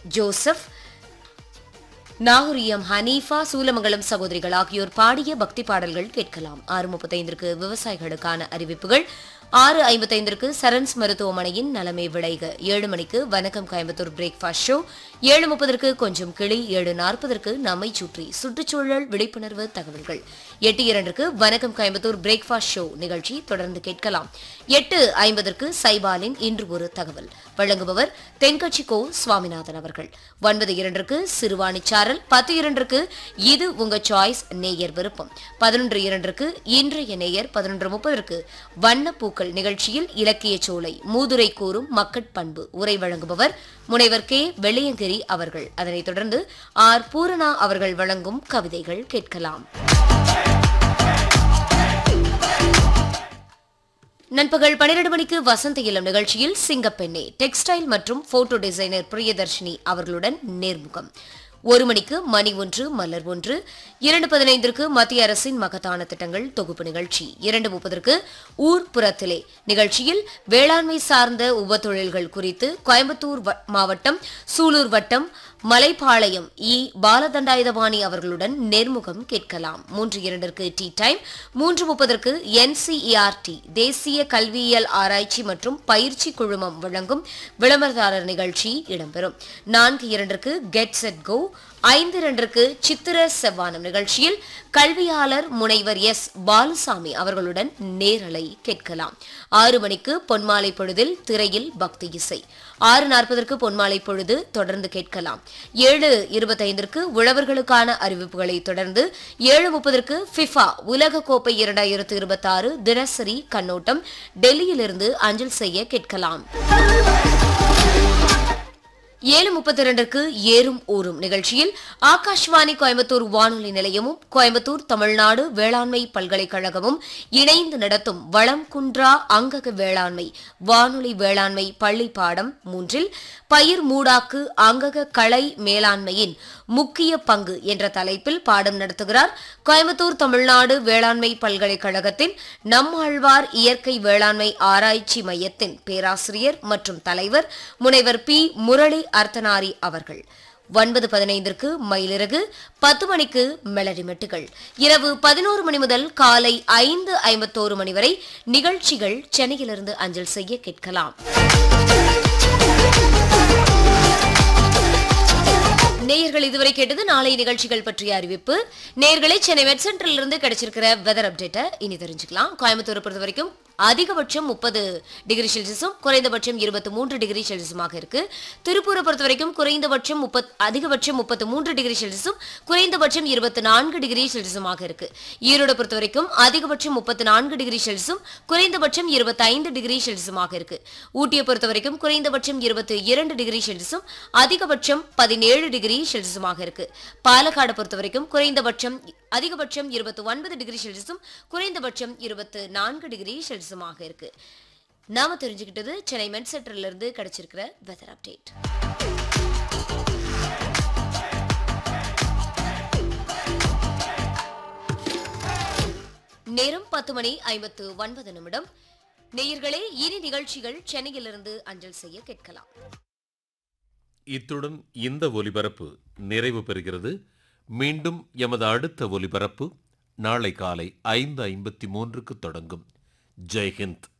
Joseph நாகூரியம் Hanifa Soolamangalam சகோதரிகள் ஆகியோர் பாடிய பக்தி பாடல்கள் கேட்கலாம் ஆறு முப்பத்தைந்திற்கு விவசாயிகளுக்கான அறிவிப்புகள் ஆறு ஐம்பத்தைந்திற்கு சரண்ஸ் மருத்துவமனையின் நலமே விளைக ஏழு மணிக்கு வணக்கம் கோயம்புத்தூர் பிரேக்ஃபாஸ்ட் ஷோ ஏழு முப்பதற்கு கொஞ்சம் கிளி ஏழு நாற்பதற்கு நம்மை சுற்றி சுற்றுச்சூழல் விழிப்புணர்வு தகவல்கள் எட்டு இரண்டுக்கு வணக்கம் கோயம்புத்தூர் பிரேக்ஃபாஸ்ட் ஷோ நிகழ்ச்சி தொடர்ந்து கேட்கலாம் எட்டு ஐம்பதற்கு சைபாலின் இன்று ஒரு தகவல் வழங்குபவர் தென்கட்சி கோ சுவாமிநாதன் அவர்கள் ஒன்பது இரண்டிற்கு சிறுவாணி சாரல் பத்து இரண்டிற்கு இது உங்க சாய்ஸ் நேயர் விருப்பம் பதினொன்று இரண்டிற்கு இன்றைய நேயர் பதினொன்று முப்பதற்கு வண்ணப்பூக்கள் நிகழ்ச்சியில் இலக்கிய சோலை மூதுரை கூறும் மக்கட்பண்பு உரை வழங்குபவர் முனைவர் கே வெள்ளையங்கிரி அவர்கள் அதனைத் தொடர்ந்து ஆர் பூரணா அவர்கள் வழங்கும் கவிதைகள் கேட்கலாம் நண்பகல் பன்னிரண்டு மணிக்கு வசந்த இளம் நிகழ்ச்சியில் சிங்கப்பெண்ணே டெக்ஸ்டைல் மற்றும் போட்டோ டிசைனர் பிரியதர்ஷினி அவர்களுடன் நேர்முகம் ஒரு மணிக்கு மணி ஒன்று மலர் ஒன்று இரண்டு பதினைந்திற்கு மத்திய அரசின் மகத்தான திட்டங்கள் தொகுப்பு நிகழ்ச்சி இரண்டு முப்பதற்கு ஊர் புறத்திலே நிகழ்ச்சியில் வேளாண்மை சார்ந்த உப தொழில்கள் குறித்து கோயம்புத்தூர் வ- மாவட்டம் சூலூர் வட்டம் மலைப்பாளையம் இ பாலதண்டாயுதபாணி அவர்களுடன் நேர்முகம் கேட்கலாம் மூன்று இரண்டிற்கு டீ டைம் மூன்று முப்பதற்கு என்சிஇஆர்டி தேசிய கல்வியியல் ஆராய்ச்சி மற்றும் பயிற்சி குழுமம் வழங்கும் விளம்பரதாரர் நிகழ்ச்சி இடம்பெறும் நான்கு இரண்டிற்கு கெட் செட் கோ ஐந்து இரண்டிற்கு சித்திர செவ்வானம் நிகழ்ச்சியில் கல்வியாளர் முனைவர் எஸ் பாலுசாமி அவர்களுடன் நேரலை கேட்கலாம் ஆறு மணிக்கு பொன்மாலை பொழுதில் திரையில் பக்தி இசை ஆறு நாற்பதற்கு பொன்மாலை பொழுது தொடர்ந்து கேட்கலாம் ஏழு இருபத்தைந்திற்கு உழவர்களுக்கான அறிவிப்புகளை தொடர்ந்து ஏழு முப்பதற்கு ஃபிஃபா உலக கோப்பை இரண்டாயிரத்து இருபத்தாறு தினசரி கண்ணோட்டம் டெல்லியிலிருந்து அஞ்சல் செய்ய கேட்கலாம் ஏழு முப்பத்தி இரண்டுக்கு ஏறும் ஊரும் நிகழ்ச்சியில் ஆகாஷ்வாணி கோயம்புத்தூர் வானொலி நிலையமும் கோயம்புத்தூர் தமிழ்நாடு வேளாண்மை பல்கலைக்கழகமும் இணைந்து நடத்தும் வளம் குன்றா அங்கக வேளாண்மை வானொலி வேளாண்மை பள்ளி பாடம் மூன்றில் பயிர் மூடாக்கு அங்கக களை மேலாண்மையின் முக்கிய பங்கு என்ற தலைப்பில் பாடம் நடத்துகிறார் கோயம்புத்தூர் தமிழ்நாடு வேளாண்மை பல்கலைக்கழகத்தின் நம்மாழ்வார் இயற்கை வேளாண்மை ஆராய்ச்சி மையத்தின் பேராசிரியர் மற்றும் தலைவர் முனைவர் பி முரளி அர்த்தனாரி அவர்கள் ஒன்பது பதினைந்திற்கு மயிலிறகு பத்து மணிக்கு மெலடிமெட்டுகள் இரவு பதினோரு மணி முதல் காலை ஐந்து ஐம்பத்தோரு மணி வரை நிகழ்ச்சிகள் சென்னையிலிருந்து அஞ்சல் செய்ய கேட்கலாம் நேயர்கள் இதுவரை கேட்டது நாளை நிகழ்ச்சிகள் பற்றிய அறிவிப்பு நேயர்களை சென்னை வெட் சென்டரில் இருந்து கிடைச்சிருக்கிற வெதர் அப்டேட்டை இனி தெரிஞ்சுக்கலாம் கோயம்புத்தூரை பொறுத்த வரைக்கும் அதிகபட்சம் முப்பது டிகிரி செல்சியஸும் குறைந்தபட்சம் இருபத்தி மூன்று டிகிரி செல்சியஸுமாக இருக்கு திருப்பூரை பொறுத்த வரைக்கும் குறைந்தபட்சம் முப்பத் அதிகபட்சம் முப்பத்து மூன்று டிகிரி செல்சியஸும் குறைந்தபட்சம் இருபத்தி நான்கு டிகிரி செல்சியஸுமாக இருக்கு ஈரோடு பொறுத்த வரைக்கும் அதிகபட்சம் முப்பத்தி நான்கு டிகிரி செல்சியஸும் குறைந்தபட்சம் இருபத்தி ஐந்து டிகிரி செல்சியஸுமாக இருக்கு ஊட்டியை பொறுத்த வரைக்கும் குறைந்தபட்சம் இருபத்தி இரண்டு டிகிரி செல்சியஸும் அதிகபட்சம் பதினேழு டிகிரி செல்சியஸுமாக இருக்கு பாலக்காடு பொறுத்த வரைக்கும் குறைந்தபட்சம் அதிகபட்சம் இருபத்தி ஒன்பது டிகிரி செல்சியஸும் குறைந்தபட்சம் இருபத்து நான்கு டிகிரி செல்சியஸுமாக இருக்கு நாம தெரிஞ்சுக்கிட்டது சென்னை மெட் சென்டர்ல இருந்து கிடைச்சிருக்கிற வெதர் அப்டேட் நேரம் பத்து மணி ஐம்பத்து ஒன்பது நிமிடம் நேயர்களே இனி நிகழ்ச்சிகள் சென்னையிலிருந்து அஞ்சல் செய்ய கேட்கலாம் இத்துடன் இந்த ஒலிபரப்பு நிறைவு பெறுகிறது மீண்டும் எமது அடுத்த ஒலிபரப்பு நாளை காலை ஐந்து ஐம்பத்தி மூன்றுக்கு தொடங்கும் ஜெய்ஹிந்த்